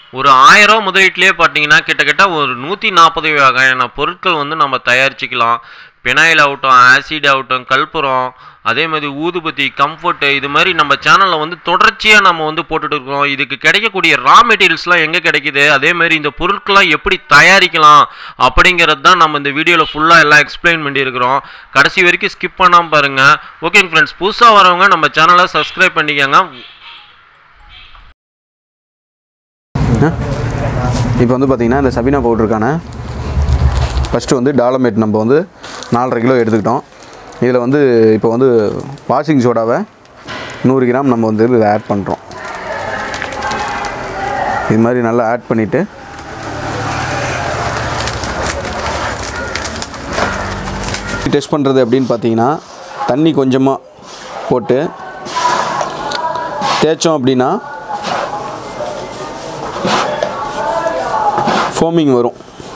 ஒரு ஆயிரம் முதலீட்டிலே பார்த்தீங்கன்னா கிட்டத்தட்ட ஒரு நூற்றி நாற்பது வகையான பொருட்கள் வந்து நம்ம தயாரிச்சுக்கலாம் பினாயில் ஆகட்டும் ஆசிட் ஆகட்டும் கற்பூரம் அதே மாதிரி ஊதுபத்தி கம்ஃபர்ட்டு இது மாதிரி நம்ம சேனலில் வந்து தொடர்ச்சியாக நம்ம வந்து போட்டுட்டு இருக்கோம் இதுக்கு கிடைக்கக்கூடிய ரா மெட்டீரியல்ஸ்லாம் எங்கே கிடைக்குது அதே மாதிரி இந்த பொருட்கள்லாம் எப்படி தயாரிக்கலாம் அப்படிங்கிறது தான் நம்ம இந்த வீடியோவில் ஃபுல்லாக எல்லாம் எக்ஸ்பிளைன் பண்ணியிருக்கிறோம் கடைசி வரைக்கும் ஸ்கிப் பண்ணாமல் பாருங்கள் ஓகேங்க ஃப்ரெண்ட்ஸ் புதுசாக வரவங்க நம்ம சேனலை சப்ஸ்கிரைப் பண்ணிக்கோங்க இப்போ வந்து பார்த்திங்கன்னா இந்த சபினா பவுடருக்கான ஃபஸ்ட்டு வந்து டாலமேட் நம்ம வந்து நாலரை கிலோ எடுத்துக்கிட்டோம் இதில் வந்து இப்போ வந்து வாஷிங் சோடாவை நூறு கிராம் நம்ம வந்து இதில் ஆட் பண்ணுறோம் இது மாதிரி நல்லா ஆட் பண்ணிவிட்டு டெஸ்ட் பண்ணுறது அப்படின்னு பார்த்தீங்கன்னா தண்ணி கொஞ்சமாக போட்டு தேய்ச்சோம் அப்படின்னா ஃபோமிங் வரும்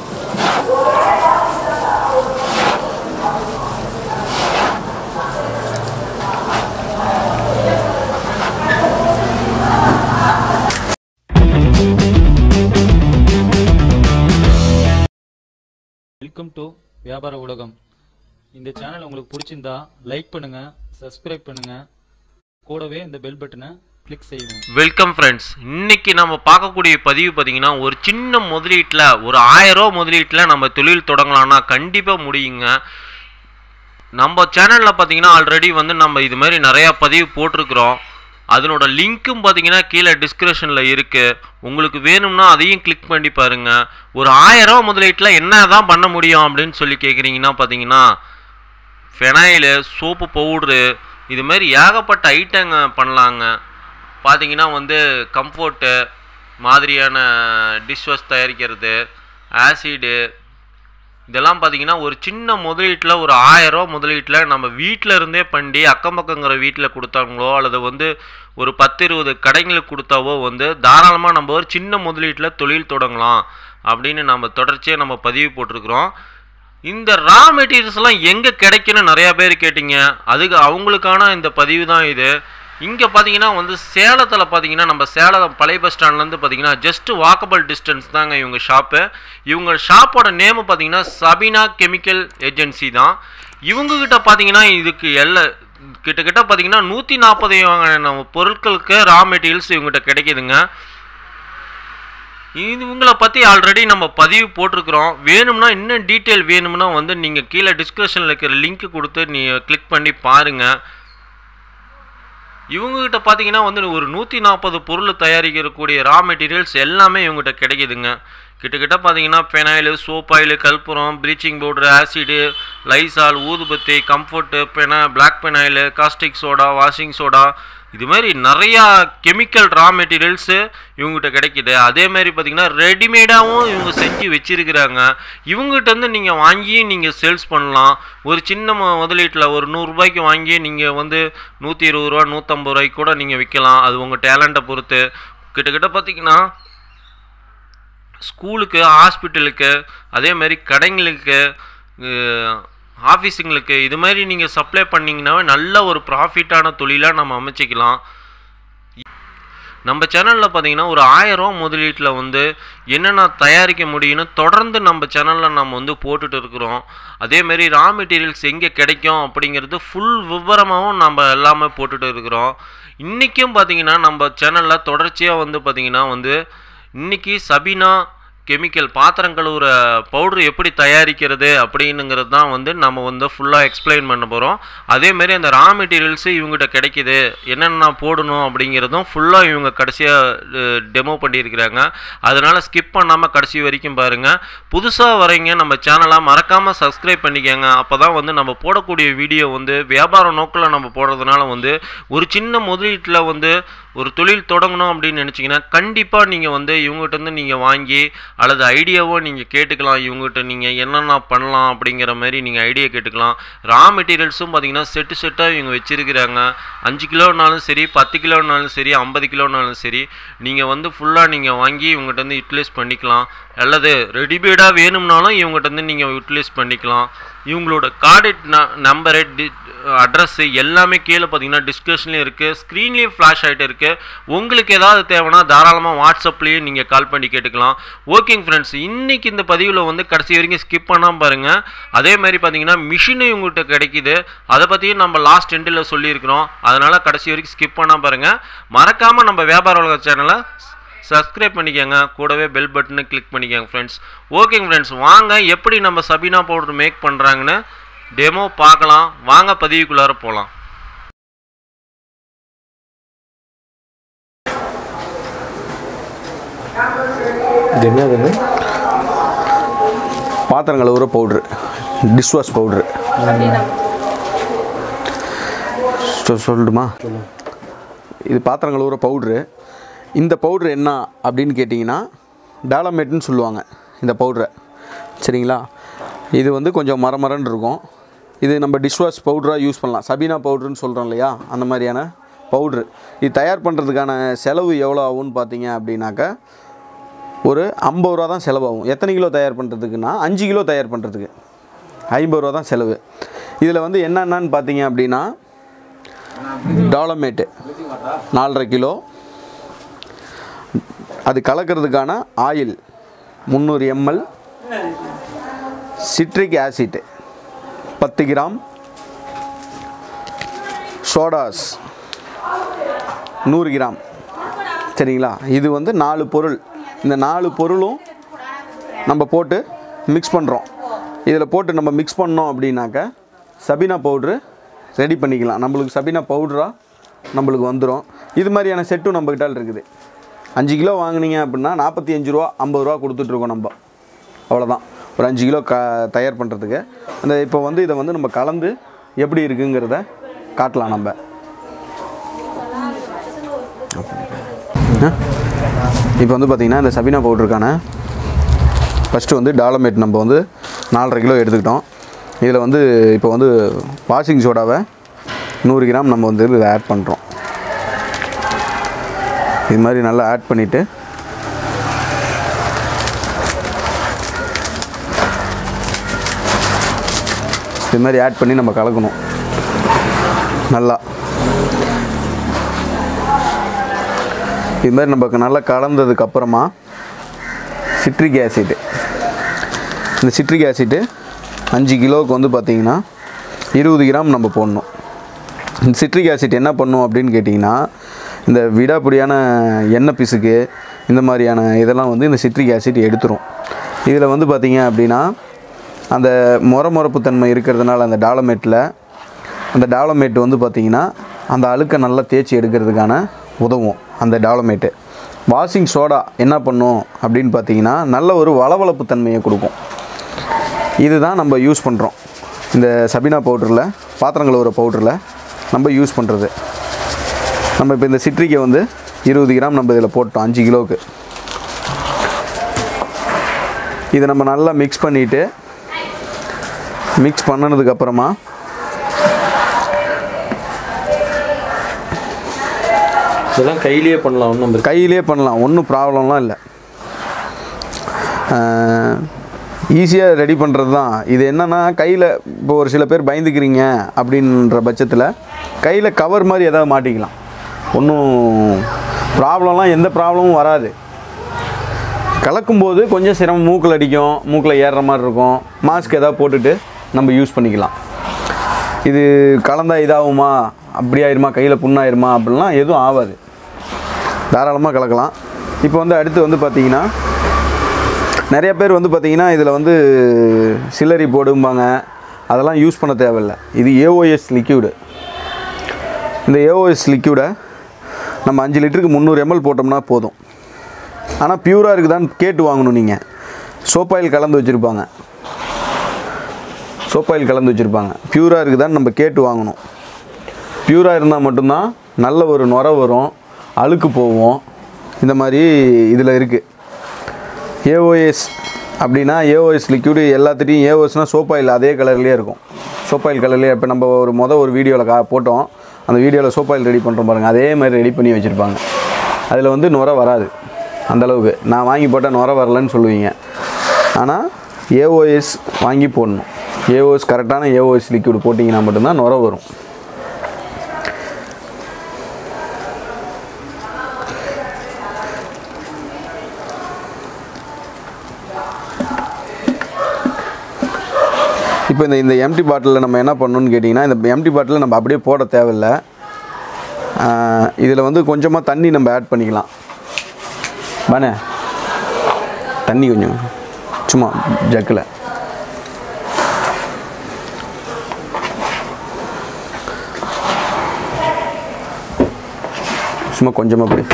வெல்கம் டு வியாபார உலகம் இந்த சேனல் உங்களுக்கு பிடிச்சிருந்தா லைக் பண்ணுங்க சப்ஸ்கிரைப் பண்ணுங்க கூடவே இந்த பெல் பட்டனை கிளிக் செய்யுங்க வெல்கம் ஃப்ரெண்ட்ஸ் இன்னைக்கு நம்ம பார்க்கக்கூடிய பதிவு பார்த்தீங்கன்னா ஒரு சின்ன முதலீட்டில் ஒரு ஆயிரம் ரூபா முதலீட்டில் நம்ம தொழில் தொடங்கலாம்னா கண்டிப்பாக முடியுங்க நம்ம சேனலில் பார்த்தீங்கன்னா ஆல்ரெடி வந்து நம்ம இது மாதிரி நிறையா பதிவு போட்டிருக்கிறோம் அதனோட லிங்க்கும் பார்த்தீங்கன்னா கீழே டிஸ்கிரிப்ஷனில் இருக்குது உங்களுக்கு வேணும்னா அதையும் கிளிக் பண்ணி பாருங்கள் ஒரு ஆயிரம் ரூபா முதலீட்டில் என்ன தான் பண்ண முடியும் அப்படின்னு சொல்லி கேட்குறீங்கன்னா பார்த்தீங்கன்னா ஃபெனாயிலு சோப்பு பவுட்ரு இது மாதிரி ஏகப்பட்ட ஐட்டங்க பண்ணலாங்க பார்த்தீங்கன்னா வந்து கம்ஃபோர்ட்டு மாதிரியான டிஷ்வாஷ் தயாரிக்கிறது ஆசிடு இதெல்லாம் பார்த்தீங்கன்னா ஒரு சின்ன முதலீட்டில் ஒரு ஆயிரரூவா முதலீட்டில் நம்ம வீட்டில் இருந்தே பண்ணி அக்கம் பக்கங்கிற வீட்டில் கொடுத்தாங்களோ அல்லது வந்து ஒரு பத்து இருபது கடைங்களுக்கு கொடுத்தாவோ வந்து தாராளமாக நம்ம ஒரு சின்ன முதலீட்டில் தொழில் தொடங்கலாம் அப்படின்னு நம்ம தொடர்ச்சியாக நம்ம பதிவு போட்டிருக்கிறோம் இந்த ரா மெட்டீரியல்ஸ்லாம் எங்கே கிடைக்குன்னு நிறையா பேர் கேட்டிங்க அதுக்கு அவங்களுக்கான இந்த பதிவு தான் இது இங்கே பார்த்தீங்கன்னா வந்து சேலத்தில் பார்த்தீங்கன்னா நம்ம சேலம் பழைய பஸ் ஸ்டாண்ட்லேருந்து பார்த்தீங்கன்னா ஜஸ்ட் வாக்கபிள் டிஸ்டன்ஸ் தாங்க இவங்க ஷாப்பு இவங்க ஷாப்போட நேமு பார்த்தீங்கன்னா சபினா கெமிக்கல் ஏஜென்சி தான் இவங்கக்கிட்ட பார்த்தீங்கன்னா இதுக்கு எல்லா கிட்டத்தட்ட பார்த்தீங்கன்னா நூற்றி நாற்பது நம்ம பொருட்களுக்கு ரா மெட்டீரியல்ஸ் இவங்ககிட்ட கிடைக்குதுங்க இது இவங்களை பற்றி ஆல்ரெடி நம்ம பதிவு போட்டிருக்கிறோம் வேணும்னா இன்னும் டீட்டெயில் வேணும்னா வந்து நீங்கள் கீழே டிஸ்கிரிப்ஷனில் இருக்கிற லிங்க் கொடுத்து நீங்கள் கிளிக் பண்ணி பாருங்கள் இவங்ககிட்ட பார்த்தீங்கன்னா வந்து ஒரு நூற்றி நாற்பது பொருள் தயாரிக்கக்கூடிய ரா மெட்டீரியல்ஸ் எல்லாமே இவங்ககிட்ட கிடைக்குதுங்க கிட்டத்தட்ட பார்த்தீங்கன்னா பெனாயில் சோப் ஆயில் கற்பூரம் ப்ளீச்சிங் பவுடர் ஆசிடு லைசால் ஊதுபத்தி கம்ஃபர்ட்டு பெனா black phenyl caustic soda washing soda இது மாதிரி நிறையா கெமிக்கல் ரா மெட்டீரியல்ஸு இவங்ககிட்ட கிடைக்குது அதே மாதிரி பார்த்தீங்கன்னா ரெடிமேடாகவும் இவங்க செஞ்சு வச்சிருக்கிறாங்க இவங்ககிட்ட இருந்து நீங்கள் வாங்கி நீங்கள் சேல்ஸ் பண்ணலாம் ஒரு சின்ன மு- முதலீட்டில் ஒரு நூறுரூபாய்க்கு வாங்கி நீங்கள் வந்து நூற்றி இருபது ரூபா நூற்றம்பது ரூபாய்க்கு கூட நீங்கள் விற்கலாம் அது உங்கள் டேலண்ட்டை பொறுத்து கிட்டத்தட்ட பார்த்தீங்கன்னா ஸ்கூலுக்கு ஹாஸ்பிட்டலுக்கு அதே மாதிரி கடைங்களுக்கு அஹ், ஆஃபீஸுங்களுக்கு இது மாதிரி நீங்கள் சப்ளை பண்ணிங்கன்னாவே நல்ல ஒரு ப்ராஃபிட்டான தொழிலாக நம்ம அமைச்சிக்கலாம் நம்ம சேனலில் பார்த்தீங்கன்னா ஒரு ஆயிரம் முதலீட்டில் வந்து என்னென்ன தயாரிக்க முடியும்னு தொடர்ந்து நம்ம சேனலில் நம்ம வந்து போட்டுட்டு இருக்கிறோம் அதேமாரி ரா மெட்டீரியல்ஸ் எங்கே கிடைக்கும் அப்படிங்கிறது ஃபுல் விவரமாகவும் நம்ம எல்லாமே போட்டுட்டு இருக்கிறோம் இன்றைக்கும் பார்த்தீங்கன்னா நம்ம சேனலில் தொடர்ச்சியாக வந்து பார்த்தீங்கன்னா வந்து இன்னைக்கு சபினா கெமிக்கல் பாத்திரம் கழுவுற பவுடர் எப்படி தயாரிக்கிறது அப்படின்னுங்கிறது தான் வந்து நம்ம வந்து ஃபுல்லாக எக்ஸ்பிளைன் பண்ண போகிறோம் அதேமாரி அந்த ரா மெட்டீரியல்ஸு இவங்ககிட்ட கிடைக்குது என்னென்ன போடணும் அப்படிங்கிறதும் ஃபுல்லாக இவங்க கடைசியாக டெமோ பண்ணியிருக்கிறாங்க அதனால் ஸ்கிப் பண்ணாமல் கடைசி வரைக்கும் பாருங்கள் புதுசாக வரீங்க நம்ம சேனலை மறக்காமல் சப்ஸ்கிரைப் பண்ணிக்கோங்க அப்போ தான் வந்து நம்ம போடக்கூடிய வீடியோ வந்து வியாபார நோக்கில் நம்ம போடுறதுனால வந்து ஒரு சின்ன முதலீட்டில் வந்து ஒரு தொழில் தொடங்கணும் அப்படின்னு நினச்சிங்கன்னா கண்டிப்பாக நீங்கள் வந்து இவங்ககிட்ட இருந்து நீங்கள் வாங்கி அல்லது ஐடியாவோ நீங்கள் கேட்டுக்கலாம் இவங்ககிட்ட நீங்கள் என்னென்ன பண்ணலாம் அப்படிங்கிற மாதிரி நீங்கள் ஐடியா கேட்டுக்கலாம் ரா மெட்டீரியல்ஸும் பார்த்தீங்கன்னா செட்டு செட்டாக இவங்க வச்சுருக்கிறாங்க அஞ்சு கிலோனாலும் சரி பத்து கிலோனாலும் சரி ஐம்பது கிலோனாலும் சரி நீங்கள் வந்து ஃபுல்லாக நீங்கள் வாங்கி இவங்ககிட்ட இருந்து யூட்டிலைஸ் பண்ணிக்கலாம் அல்லது ரெடிமேடாக வேணும்னாலும் இவங்ககிட்ட இருந்து நீங்கள் யூட்டிலைஸ் பண்ணிக்கலாம் இவங்களோட கார்டெட் நம்பரு டி அட்ரஸ்ஸு எல்லாமே கீழே பார்த்தீங்கன்னா டிஸ்கிரிப்ஷன்லேயும் இருக்குது ஸ்க்ரீன்லேயும் ஃப்ளாஷ் ஆகிட்டு இருக்குது உங்களுக்கு ஏதாவது தேவைன்னா தாராளமாக வாட்ஸ்அப்லேயும் நீங்கள் கால் பண்ணி கேட்டுக்கலாம் ஓகேங்க ஃப்ரெண்ட்ஸ் இன்றைக்கி இந்த பதிவில் வந்து கடைசி வரைக்கும் ஸ்கிப் பண்ணாமல் பாருங்கள் அதே மாதிரி பார்த்தீங்கன்னா மிஷினும் இவங்ககிட்ட கிடைக்குது அதை பற்றியும் நம்ம லாஸ்ட் எண்டில் சொல்லியிருக்கிறோம் அதனால் கடைசி வரைக்கும் ஸ்கிப் பண்ணாமல் பாருங்கள் மறக்காமல் நம்ம வியாபார உலக சேனலை சப்ஸ்கிரைப் பண்ணிக்கோங்க கூடவே பெல் பட்டனை கிளிக் பண்ணிக்கோங்க ஃப்ரெண்ட்ஸ் ஓகேங்க ஃப்ரெண்ட்ஸ் வாங்க எப்படி நம்ம சபீனா பவுடர் மேக் பண்ணுறாங்கன்னு டெமோ பார்க்கலாம் வாங்க பதிவுக்குள்ளார போகலாம் இது என்னது பாத்திரம் கழுவுற பவுட்ரு டிஷ்வாஷ் பவுட்ரு சொல்லட்டுமா இது பாத்திரம் கழுவுற பவுட்ரு இந்த பவுட்ரு என்ன அப்படின்னு கேட்டிங்கன்னா டாலமேட்னு சொல்லுவாங்க இந்த பவுட்ரை சரிங்களா இது வந்து கொஞ்சம் மரமரன்னு இருக்கும் இது நம்ம டிஷ்வாஷ் பவுடராக யூஸ் பண்ணலாம் சபீனா பவுட்ருன்னு சொல்கிறோம் இல்லையா அந்த மாதிரியான பவுட்ரு இது தயார் பண்ணுறதுக்கான செலவு எவ்வளோ ஆகும்னு பார்த்தீங்க அப்படின்னாக்கா ஒரு ஐம்பது ரூபா தான் செலவாகும் எத்தனை கிலோ தயார் பண்ணுறதுக்குன்னா அஞ்சு கிலோ தயார் பண்ணுறதுக்கு ஐம்பது ரூபா தான் செலவு இதில் வந்து என்னென்னு பார்த்தீங்க அப்படின்னா டாலமேட்டு நாலரை கிலோ அது கலக்கிறதுக்கான ஆயில் முந்நூறு எம்எல் சிட்ரிக் ஆசிட் பத்து கிராம் சோடாஸ் நூறு கிராம் சரிங்களா இது வந்து நாலு பொருள் இந்த நாலு பொருளும் நம்ம போட்டு மிக்ஸ் பண்ணுறோம் இதில் போட்டு நம்ம மிக்ஸ் பண்ணோம் அப்படின்னாக்க சபீனா பவுட்ரு ரெடி பண்ணிக்கலாம் நம்மளுக்கு சபீனா பவுட்ராக நம்மளுக்கு வந்துடும் இது மாதிரியான செட்டும் நம்மக்கிட்ட இருக்குது அஞ்சு கிலோ வாங்குனீங்க அப்படின்னா நாற்பத்தி அஞ்சு ரூபா ஐம்பது ரூபா கொடுத்துட்ருக்கோம் நம்ம அவ்வளோதான் ஒரு அஞ்சு கிலோ க தயார் பண்ணுறதுக்கு அந்த இப்போ வந்து இதை வந்து நம்ம கலந்து எப்படி இருக்குங்கிறத காட்டலாம் நம்ம இப்போ வந்து பார்த்திங்கன்னா இந்த சபீனா பவுட்ருக்கான ஃபஸ்ட்டு வந்து டாலமேட் நம்ம வந்து நாலரை கிலோ எடுத்துக்கிட்டோம் இதில் வந்து இப்போ வந்து வாஷிங் சோடாவை நூறு கிராம் நம்ம வந்து இதில் ஆட் பண்ணுறோம் இது மாதிரி நல்லா ஆட் பண்ணிவிட்டு இது மாதிரி ஆட் பண்ணி நம்ம கலக்கணும் நல்லா இது மாதிரி நமக்கு நல்லா கலந்ததுக்கு அப்புறமா சிட்ரிக் ஆசிட்டு இந்த சிட்ரிக் ஆசிட்டு அஞ்சு கிலோவுக்கு வந்து பார்த்திங்கன்னா இருபது கிராம் நம்ம போடணும் இந்த சிட்ரிக் ஆசிட் என்ன பண்ணும் அப்படின்னு கேட்டிங்கன்னா இந்த விடாப்பிடியான எண்ணெய் பிசுக்கு இந்த மாதிரியான இதெல்லாம் வந்து இந்த சிட்ரிக் ஆசிட் எடுத்துரும் இதில் வந்து பார்த்திங்க அப்படின்னா அந்த முற முறப்பு தன்மை இருக்கிறதுனால அந்த டாலமேட்டில் அந்த டாலமேட் வந்து பார்த்திங்கன்னா அந்த அழுக்கை நல்லா தேய்ச்சி எடுக்கிறதுக்கான உதவும் அந்த டாலமேட்டு வாஷிங் சோடா என்ன பண்ணும் அப்படின்னு பார்த்தீங்கன்னா நல்ல ஒரு வளவளப்பு தன்மையை கொடுக்கும் இதுதான் நம்ம யூஸ் பண்ணுறோம் இந்த சபீனா பவுடரில் பாத்திரம் கழுவுற பவுடரில் நம்ம யூஸ் பண்ணுறது நம்ம இப்போ இந்த சிட்ரிக்கை வந்து இருபது கிராம் நம்ம இதில் போட்டோம் அஞ்சு கிலோவுக்கு இதை நம்ம நல்லா மிக்ஸ் பண்ணிவிட்டு மிக்ஸ் பண்ணனதுக்கப்புறமா இதெல்லாம் கையிலேயே பண்ணலாம் ஒன்றும் பிரச்சனை கையிலே பண்ணலாம் ஒன்றும் ப்ராப்ளம்லாம் இல்லை ஈஸியாக ரெடி பண்ணுறது தான் இது என்னென்னா கையில் இப்போ ஒரு சில பேர் பயந்துக்கிறீங்க அப்படின்ற பட்சத்தில் கையில் கவர் மாதிரி ஏதாவது மாட்டிக்கலாம் ஒன்றும் ப்ராப்ளம்லாம் எந்த ப்ராப்ளமும் வராது கலக்கும்போது கொஞ்சம் சிரமம் மூக்கில் அடிக்கும் மூக்கில் ஏறுற மாதிரி இருக்கும் மாஸ்க் ஏதாவது போட்டுட்டு நம்ம யூஸ் பண்ணிக்கலாம் இது கலந்தா இதாகுமா அப்படி ஆயிருமா கையில் புண்ணாயிருமா அப்படிலாம் எதுவும் ஆகாது தாராளமாக கலக்கலாம் இப்போ வந்து அடுத்து வந்து பார்த்தீங்கன்னா நிறைய பேர் வந்து பார்த்தீங்கன்னா இதில் வந்து சில்லரி போடும்பாங்க அதெல்லாம் யூஸ் பண்ண தேவையில்லை இது ஏஓஎஸ் லிக்யூடு இந்த ஏஓஎஸ் லிக்யூடை நம்ம அஞ்சு லிட்டருக்கு முந்நூறு எம்எல் போட்டோம்னா போதும் ஆனால் பியூராக இருக்குதான்னு கேட்டு வாங்கணும் நீங்கள் சோப்பாயில் கலந்து வச்சுருப்பாங்க சோப்பாயில் கலந்து வச்சுருப்பாங்க பியூராக இருக்குதான்னு நம்ம கேட்டு வாங்கணும் பியூராக இருந்தால் மட்டும்தான் நல்ல ஒரு நுர வரும் அழுக்கு போவோம் இந்த மாதிரி இதில் இருக்குது ஏஓஎஸ் அப்படின்னா ஏஓஎஸ் லிக்யூடு எல்லாத்துட்டையும் ஏஓஎஸ்னால் சோப்பாயில் அதே கலர்லேயே இருக்கும் சோப்பாயில் கலர்லேயே இப்போ நம்ம ஒரு மொதல் ஒரு வீடியோவில் கா போட்டோம் அந்த வீடியோவில் சோப்பாயில் ரெடி பண்ணுறோம் பாருங்கள் அதே மாதிரி ரெடி பண்ணி வச்சுருப்பாங்க அதில் வந்து நுர வராது அந்தளவுக்கு நான் வாங்கி போட்டால் நுர வரலன்னு சொல்லுவீங்க ஆனால் ஏஓஎஸ் வாங்கி போடணும் ஏஓஎஸ் கரெக்டான ஏஓஎஸ் லிக்விட் போட்டிங்கன்னா மட்டும்தான் நுர வரும் இப்போ இந்த இந்த எம்டி பாட்டிலில் நம்ம என்ன பண்ணணும்னு கேட்டிங்கன்னா இந்த எம்டி பாட்டிலில் நம்ம அப்படியே போட தேவையில்ல இதில் வந்து கொஞ்சமாக தண்ணி நம்ம ஆட் பண்ணிக்கலாம் பானே தண்ணி கொஞ்சம் சும்மா ஜக்கில் சும்மா கொஞ்சமாக பிடி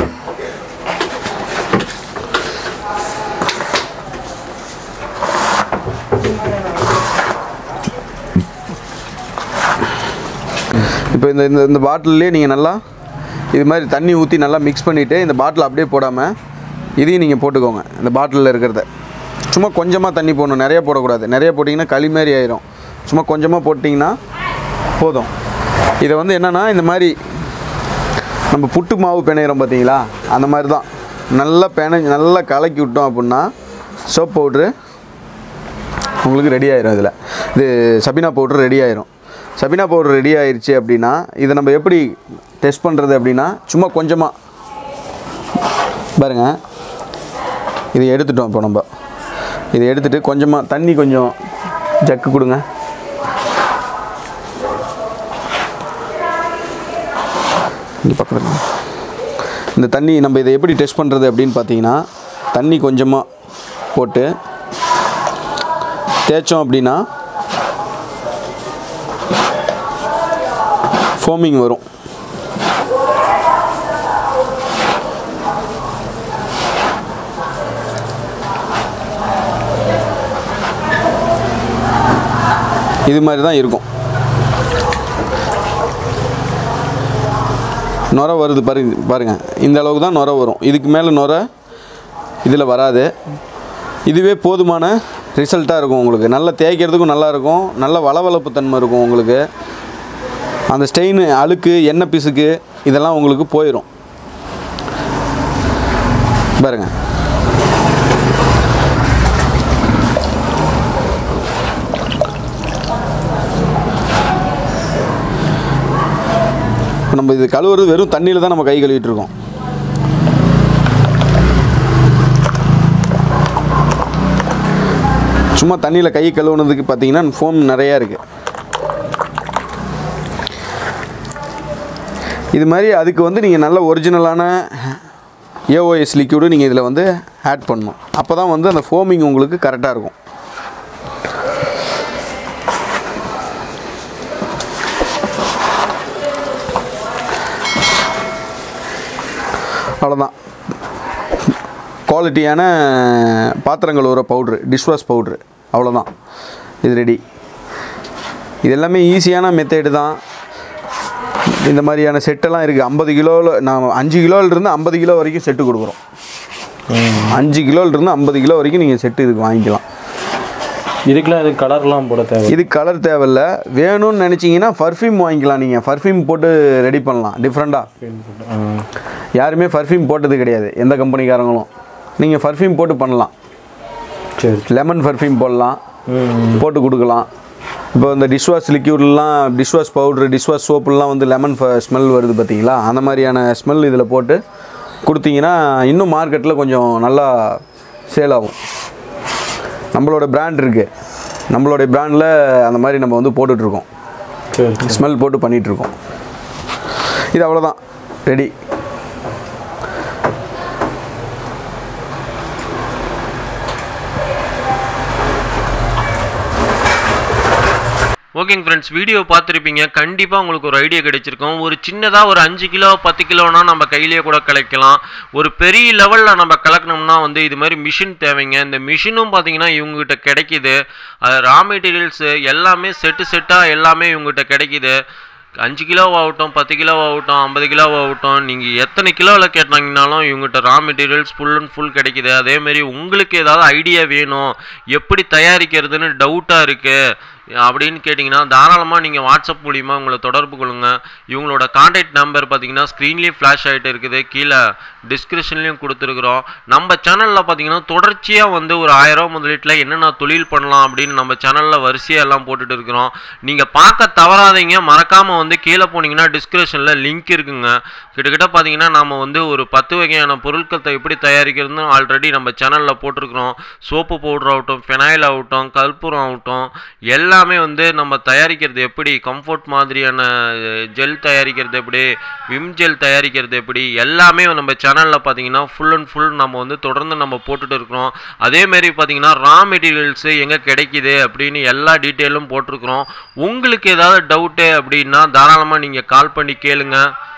இப்போ இந்த இந்த இந்த பாட்டிலே நீங்கள் நல்லா இது மாதிரி தண்ணி ஊற்றி நல்லா மிக்ஸ் பண்ணிவிட்டு இந்த பாட்டில் அப்படியே போடாமல் இதையும் நீங்கள் போட்டுக்கோங்க இந்த பாட்டிலில் இருக்கிறத சும்மா கொஞ்சமாக தண்ணி போடணும் நிறைய போடக்கூடாது நிறைய போட்டிங்கன்னா களி மாதிரி ஆயிரும் சும்மா கொஞ்சமாக போட்டிங்கன்னா போதும் இதை வந்து என்னென்னா இந்த மாதிரி நம்ம புட்டு மாவு பிணையிறோம் பார்த்தீங்களா அந்த மாதிரி தான் நல்லா பிணைஞ்சு நல்லா கலக்கி விட்டோம் அப்படின்னா சோப் பவுட்ரு உங்களுக்கு ரெடி ஆயிரும் இதில் இது சபினா பவுட்ரு ரெடி ஆயிரும் சபினா பவுடர் ரெடி ஆயிருச்சு அப்படின்னா இதை நம்ம எப்படி டெஸ்ட் பண்ணுறது அப்படின்னா சும்மா கொஞ்சமாக பாருங்க இதை எடுத்துட்டோம் இப்போ நம்ம இதை எடுத்துட்டு கொஞ்சமாக தண்ணி கொஞ்சம் ஜக்கு கொடுங்க இங்கே பக்கத்தில் இந்த தண்ணி நம்ம இதை எப்படி டெஸ்ட் பண்ணுறது அப்படின்னு பார்த்தீங்கன்னா தண்ணி கொஞ்சமாக போட்டு தேய்ச்சோம் அப்படின்னா ஃபோமிங் வரும் இது மாதிரி தான் இருக்கும் நுர வருது பாருங்க பாருங்க இந்த அளவுக்கு தான் நுர வரும் இதுக்கு மேலே நுர இதில் வராது இதுவே போதுமான ரிசல்ட்டாக இருக்கும் உங்களுக்கு நல்லா தேய்க்கிறதுக்கும் நல்லா இருக்கும் நல்ல வளவளப்பு தன்மை இருக்கும் உங்களுக்கு அந்த ஸ்டெயின் அழுக்கு எண்ணெய் பிசுக்கு இதெல்லாம் உங்களுக்கு போயிடும் பாருங்க இப்ப நம்ம இது கழுவுறது வெறும் தண்ணியில் தான் நம்ம கை கழுவிட்டு இருக்கோம் சும்மா தண்ணியில் கை கழுவுனதுக்கு பார்த்தீங்கன்னா ஃபோம் நிறையா இருக்குது இது மாதிரி அதுக்கு வந்து நீங்கள் நல்ல ஒரிஜினலான ஏஓஎஸ் லிக்யூடு நீங்கள் இதில் வந்து ஆட் பண்ணணும் அப்போ தான் வந்து அந்த ஃபோமிங் உங்களுக்கு கரெக்டாக இருக்கும் அவ்வளோதான் குவாலிட்டியான பாத்திரங்கள் ஒரு பவுட்ரு டிஷ்வாஷ் பவுட்ரு அவ்வளோதான் இது ரெடி இது எல்லாமே ஈஸியான மெத்தேடு தான் இந்த மாதிரியான செட்டெல்லாம் இருக்குது ஐம்பது கிலோவில் நான் அஞ்சு கிலோவிலிருந்து ஐம்பது கிலோ வரைக்கும் செட்டு கொடுக்குறோம் அஞ்சு கிலோவிலிருந்து ஐம்பது கிலோ வரைக்கும் நீங்கள் செட்டு இதுக்கு வாங்கிக்கலாம் இதுக்கெல்லாம் இது கலர்லாம் போட தேவை இது கலர் தேவையில்ல வேணும்னு நினச்சிங்கன்னா பர்ஃப்யூம் வாங்கிக்கலாம் நீங்கள் பர்ஃப்யூம் போட்டு ரெடி பண்ணலாம் டிஃப்ரெண்ட்டாக யாருமே பர்ஃப்யூம் போட்டது கிடையாது எந்த கம்பெனிக்காரங்களும் நீங்கள் பர்ஃப்யூம் போட்டு பண்ணலாம் சரி லெமன் பர்ஃப்யூம் போடலாம் ம் போட்டு கொடுக்கலாம் இப்போ இந்த டிஷ்வாஷ் லிக்யூட்லாம் டிஷ்வாஷ் பவுட்ரு டிஷ்வாஷ் சோப்புலாம் வந்து லெமன் ஸ்மெல் வருது பார்த்தீங்களா அந்த மாதிரியான ஸ்மெல் இதில் போட்டு கொடுத்தீங்கன்னா இன்னும் மார்க்கெட்டில் கொஞ்சம் நல்லா சேல் ஆகும் நம்மளோட பிராண்ட் இருக்குது நம்மளுடைய பிராண்டில் அந்த மாதிரி நம்ம வந்து போட்டுட்ருக்கோம் சரி சரி ஸ்மெல் போட்டு பண்ணிகிட்ருக்கோம் இது அவ்வளோதான் ரெடி ஓகேங்க ஃப்ரெண்ட்ஸ் வீடியோ பார்த்துருப்பீங்க கண்டிப்பாக உங்களுக்கு ஒரு ஐடியா கிடைச்சிருக்கும் ஒரு சின்னதாக ஒரு அஞ்சு கிலோ பத்து கிலோனா நம்ம கையிலேயே கூட கலக்கலாம் ஒரு பெரிய லெவலில் நம்ம கலக்கணும்னா வந்து இது மாதிரி மிஷின் தேவைங்க இந்த மிஷினும் பார்த்தீங்கன்னா இவங்ககிட்ட கிடைக்கிது அது ரா மெட்டீரியல்ஸு எல்லாமே செட்டு செட்டாக எல்லாமே இவங்ககிட்ட கிடைக்கிது அஞ்சு கிலோவாகட்டும் பத்து கிலோவாகட்டும் ஐம்பது கிலோவாகட்டும் நீங்கள் எத்தனை கிலோவில் கேட்டாங்கனாலும் இவங்ககிட்ட raw materials full and full கிடைக்குது அதேமாரி உங்களுக்கு ஏதாவது ஐடியா வேணும் எப்படி தயாரிக்கிறதுன்னு டவுட்டாக இருக்குது அப்படின்னு கேட்டிங்கன்னா தாராளமாக நீங்கள் வாட்ஸ்அப் மூலிமா உங்களை தொடர்பு கொள்ளுங்க இவங்களோட காண்டாக்ட் நம்பர் பார்த்தீங்கன்னா ஸ்க்ரீன்லேயும் ஃப்ளாஷ் ஆகிட்டு இருக்குது கீழே டிஸ்கிரிப்ஷன்லேயும் கொடுத்துருக்குறோம் நம்ம சேனலில் பார்த்தீங்கன்னா தொடர்ச்சியாக வந்து ஒரு ஆயிரம் முதலீட்டில் என்னென்ன தொழில் பண்ணலாம் அப்படின்னு நம்ம சேனலில் வரிசையாக எல்லாம் போட்டுட்டு இருக்கிறோம் நீங்கள் பார்க்க தவறாதீங்க மறக்காமல் வந்து கீழே போனீங்கன்னா டிஸ்கிரிப்ஷனில் லிங்க் இருக்குங்க கிட்டத்தட்ட பார்த்தீங்கன்னா நம்ம வந்து ஒரு பத்து வகையான பொருட்களை எப்படி தயாரிக்கிறதுன்னு ஆல்ரெடி நம்ம சேனலில் போட்டிருக்கிறோம் சோப்பு பவுடர் ஆகட்டும் ஃபெனாயில் ஆகட்டும் கற்பூரம் ஆகட்டும் எல்லாமே வந்து நம்ம தயாரிக்கிறது எப்படி கம்ஃபர்ட் மாதிரியான ஜெல் தயாரிக்கிறது எப்படி விம் ஜெல் தயாரிக்கிறது எப்படி எல்லாமே நம்ம சேனலில் பார்த்தீங்கன்னா ஃபுல் அண்ட் ஃபுல் நம்ம வந்து தொடர்ந்து நம்ம போட்டுட்டு இருக்கிறோம் அதேமாரி பார்த்தீங்கன்னா ரா மெட்டீரியல்ஸு எங்கே கிடைக்குது அப்படின்னு எல்லா டீட்டெயிலும் போட்டிருக்கிறோம் உங்களுக்கு ஏதாவது டவுட்டு அப்படின்னா தாராளமாக நீங்கள் கால் பண்ணி கேளுங்க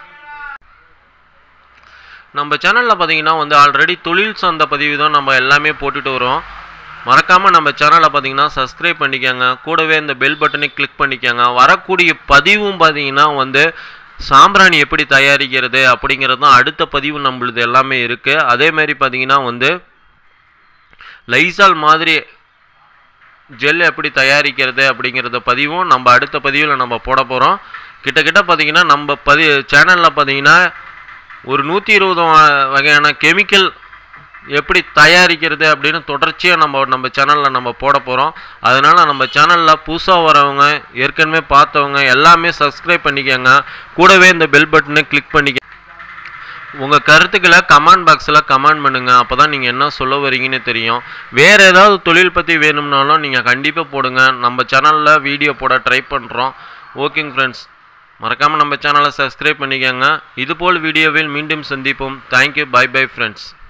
நம்ம சேனலில் பார்த்தீங்கன்னா வந்து ஆல்ரெடி தொழில் சார்ந்த பதிவு தான் நம்ம எல்லாமே போட்டுட்டு வரோம் மறக்காமல் நம்ம சேனலை பார்த்தீங்கன்னா சப்ஸ்கிரைப் பண்ணிக்கோங்க கூடவே இந்த பெல் பட்டனை கிளிக் பண்ணிக்கோங்க வரக்கூடிய பதிவும் பார்த்தீங்கன்னா வந்து சாம்பிராணி எப்படி தயாரிக்கிறது அப்படிங்கிறது தான் அடுத்த பதிவு நம்மளுது எல்லாமே இருக்குது அதேமாரி பார்த்தீங்கன்னா வந்து லைசால் மாதிரி ஜெல் எப்படி தயாரிக்கிறது அப்படிங்கிறத பதிவும் நம்ம அடுத்த பதிவில் நம்ம போட போகிறோம் கிட்டக்கிட்ட பார்த்தீங்கன்னா நம்ம பதி சேனலில் பார்த்தீங்கன்னா ஒரு நூற்றி இருபது வ- வகையான கெமிக்கல் எப்படி தயாரிக்கிறது அப்படின்னு தொடர்ச்சியாக நம்ம நம்ம சேனலில் நம்ம போட போகிறோம் அதனால் நம்ம சேனலில் புதுசாக வரவங்க ஏற்கனவே பார்த்தவங்க எல்லாமே சப்ஸ்கிரைப் பண்ணிக்கோங்க கூடவே இந்த பெல் பட்டனை கிளிக் பண்ணிக்க உங்கள் கருத்துக்களை கமெண்ட் பாக்ஸில் கமெண்ட் பண்ணுங்கள் அப்போ தான் நீங்கள் என்ன சொல்ல வரீங்கன்னு தெரியும் வேறு ஏதாவது தொழில் பற்றி வேணும்னாலும் நீங்கள் கண்டிப்பாக போடுங்க நம்ம சேனலில் வீடியோ போட ட்ரை பண்ணுறோம் ஓகேங்க ஃப்ரெண்ட்ஸ் மறக்காமல் நம்ம சேனலை சப்ஸ்கிரைப் பண்ணிக்கோங்க இதுபோல் வீடியோவில் மீண்டும் சந்திப்போம் தேங்க்யூ பை பை ஃப்ரெண்ட்ஸ்